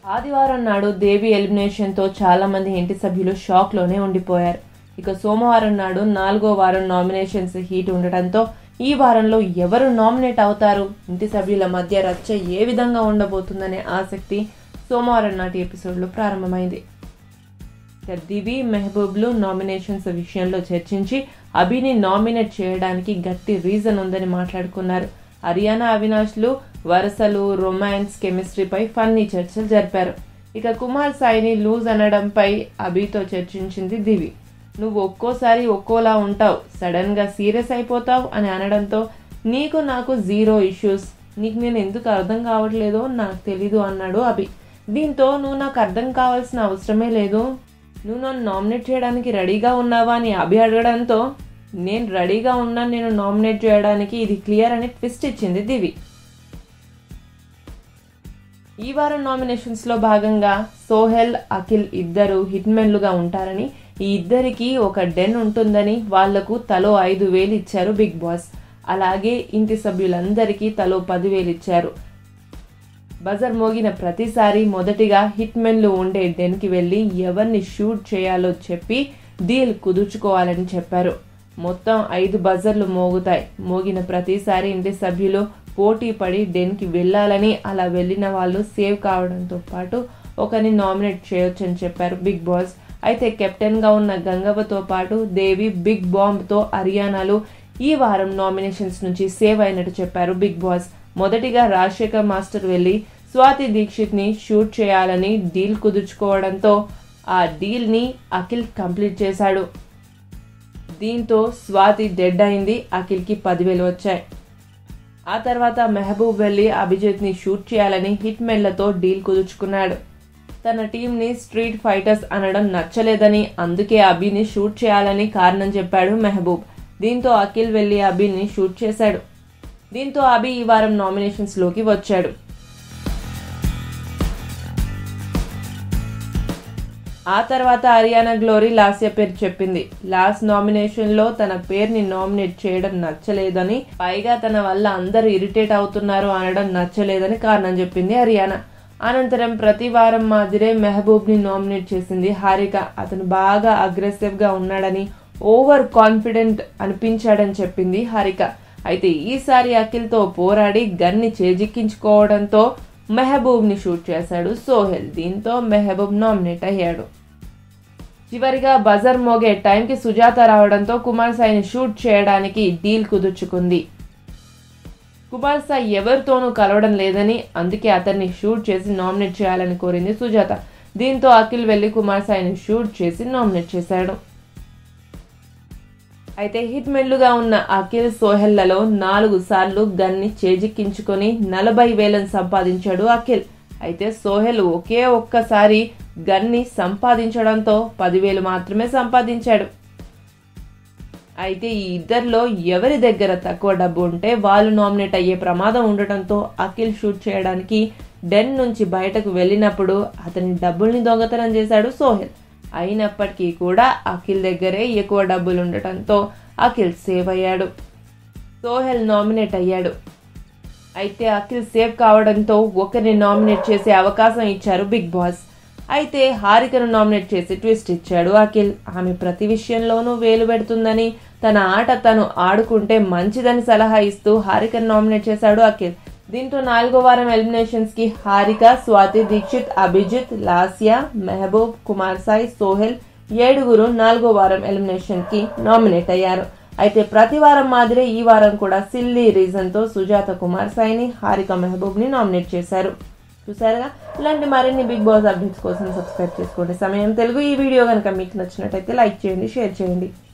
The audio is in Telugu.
ఆదివారం నాడు దేవి ఎలిమినేషన్తో చాలా మంది ఇంటి సభ్యులు షాక్లోనే ఉండిపోయారు ఇక సోమవారం నాడు నాలుగో వారం నామినేషన్స్ హీట్ ఉండటంతో ఈ వారంలో ఎవరు నామినేట్ అవుతారు ఇంటి సభ్యుల మధ్య రచ్చ ఏ విధంగా ఉండబోతుందనే ఆసక్తి సోమవారం నాటి ఎపిసోడ్లో ప్రారంభమైంది ఇక దివి మెహబూబ్లు నామినేషన్స్ విషయంలో చర్చించి అభిని నామినేట్ చేయడానికి గట్టి రీజన్ ఉందని మాట్లాడుకున్నారు హరియానా అవినాష్లు వరుసలు రొమాన్స్ కెమిస్ట్రీపై ఫన్నీ చర్చలు జరిపారు ఇక కుమార్ సాయిని లూజ్ అనడంపై అభితో చర్చించింది దివి నువ్వు ఒక్కోసారి ఒక్కోలా ఉంటావు సడన్ గా సీరియస్ అయిపోతావు అని అనడంతో నీకు నాకు జీరో ఇష్యూస్ నీకు నేను ఎందుకు అర్థం కావట్లేదో నాకు తెలీదు అన్నాడు అభి దీంతో నువ్వు నాకు అర్థం కావాల్సిన అవసరమే లేదు నువ్వు నన్ను నామినేట్ చేయడానికి రెడీగా ఉన్నావా అని అభి అడగడంతో నేను రెడీగా ఉన్నాను నేను నామినేట్ చేయడానికి ఇది క్లియర్ అని ట్విస్ట్ ఇచ్చింది దివి ఈ వారం నామినేషన్స్ లో భాగంగా సోహెల్ అఖిల్ ఇద్దరు హిట్మెన్లుగా ఉంటారని ఈ ఇద్దరికి ఒక డెన్ ఉంటుందని వాళ్లకు తలో ఐదు వేలు ఇచ్చారు బిగ్ బాస్ అలాగే ఇంటి సభ్యులందరికీ తలో పదివేలు ఇచ్చారు బజర్ మోగిన ప్రతిసారి మొదటిగా హిట్మెన్లు ఉండే డెన్కి వెళ్ళి ఎవరిని షూట్ చేయాలో చెప్పి డీల్ కుదుర్చుకోవాలని చెప్పారు మొత్తం ఐదు బజర్లు మోగుతాయి మోగిన ప్రతిసారి ఇంటి సభ్యులు పోటీ పడి డెన్కి వెళ్ళాలని అలా వెళ్ళిన వాళ్ళు సేవ్ కావడంతో పాటు ఒకరిని నామినేట్ చేయొచ్చని చెప్పారు బిగ్ బాస్ అయితే కెప్టెన్గా ఉన్న గంగవ్వతో పాటు దేవి బిగ్ బాంబ్తో హర్యానాలు ఈ వారం నామినేషన్స్ నుంచి సేవ్ అయినట్టు చెప్పారు బిగ్ బాస్ మొదటిగా రాజశేఖర్ మాస్టర్ వెళ్ళి స్వాతి దీక్షిత్ని షూట్ చేయాలని డీల్ కుదుర్చుకోవడంతో ఆ డీల్ని అఖిల్ కంప్లీట్ చేశాడు దీంతో స్వాతి డెడ్ అయింది అఖిల్కి పదివేలు వచ్చాయి ఆ తర్వాత మెహబూబ్ వెళ్ళి అభిజిత్ని షూట్ చేయాలని హిట్ మెన్లతో డీల్ కుదుర్చుకున్నాడు తన టీంని స్ట్రీట్ ఫైటర్స్ అనడం నచ్చలేదని అందుకే అభిని షూట్ చేయాలని కారణం చెప్పాడు మెహబూబ్ దీంతో అఖిల్ వెళ్ళి అభిని షూట్ చేశాడు దీంతో అభి ఈ వారం నామినేషన్స్లోకి వచ్చాడు ఆ తర్వాత హర్యానా గ్లోరీ లాస్య పేరు చెప్పింది లాస్ట్ నామినేషన్ లో తన పేరుని నామినేట్ చేయడం నచ్చలేదని పైగా తన వల్ల అందరూ ఇరిటేట్ అవుతున్నారు అనడం నచ్చలేదని కారణం చెప్పింది హర్యానా అనంతరం ప్రతి వారం మాదిరే మెహబూబ్ ని నామినేట్ చేసింది హారిక అతను బాగా అగ్రెసివ్ గా ఉన్నాడని ఓవర్ కాన్ఫిడెంట్ అనిపించాడని చెప్పింది హారిక అయితే ఈసారి అఖిల్తో పోరాడి గన్ని చేజిక్కించుకోవడంతో మెహబూబ్ ని షూట్ చేశాడు సోహెల్ దీంతో మెహబూబ్ నామినేట్ అయ్యాడు చివరిగా బజర్ మోగే టైంకి సుజాత రావడంతో కుమార్ సాయిని షూట్ చేయడానికి డీల్ కుదుర్చుకుంది కుమార్ సాయి ఎవరితోనూ కలవడం లేదని అందుకే అతన్ని షూట్ చేసి నామినేట్ చేయాలని కోరింది సుజాత దీంతో అఖిల్ వెళ్లి కుమార్ సాయిని షూట్ చేసి నామినేట్ చేశాడు అయితే హిట్ మెన్లుగా ఉన్న అఖిల్ సోహెల్లలో నాలుగు సార్లు గన్ని చేజిక్కించుకొని నలభై వేలను సంపాదించాడు అఖిల్ అయితే సోహెల్ ఒకే ఒక్కసారి గన్ని సంపాదించడంతో పదివేలు మాత్రమే సంపాదించాడు అయితే ఈ ఇద్దరిలో ఎవరి దగ్గర తక్కువ డబ్బు ఉంటే వాళ్ళు నామినేట్ అయ్యే ప్రమాదం ఉండటంతో అఖిల్ షూట్ చేయడానికి డెన్ నుంచి బయటకు వెళ్ళినప్పుడు అతని డబ్బుల్ని దొంగతనం చేశాడు సోహెల్ అయినప్పటికీ కూడా అఖిల్ దగ్గరే ఎక్కువ డబ్బులు ఉండటంతో అఖిల్ సేవ్ అయ్యాడు సోహెల్ నామినేట్ అయ్యాడు అయితే అఖిల్ సేవ్ కావడంతో ఒకరిని నామినేట్ చేసే అవకాశం ఇచ్చారు బిగ్ బాస్ అయితే హారికను నామినేట్ చేసి ట్విస్ట్ ఇచ్చాడు అఖిల్ ఆమె ప్రతి విషయంలోనూ వేలు పెడుతుందని తన ఆట తను ఆడుకుంటే మంచిదని సలహా ఇస్తూ హారికను నామినేట్ చేశాడు అఖిల్ దీంతో నాలుగో వారం ఎలిమినేషన్స్ కి హారిక స్వాతి దీక్షిత్ అభిజిత్ లాసియా మెహబూబ్ కుమార్ సాయి సోహెల్ ఏడుగురు నాలుగో వారం ఎలిమినేషన్ కి నామినేట్ అయ్యారు అయితే ప్రతి వారం మాదిరే ఈ వారం కూడా సిల్లీ రీజన్ తో సుజాత కుమార్ సాయిని హారిక మెహబూబ్ ని నామినేట్ చేశారు చూసారుగా ఇలాంటి మరిన్ని బిగ్ బాస్ అప్డేట్స్ కోసం సబ్స్క్రైబ్ చేసుకోండి సమయం తెలుగు ఈ వీడియో కనుక మీకు నచ్చినట్టయితే లైక్ చేయండి షేర్ చేయండి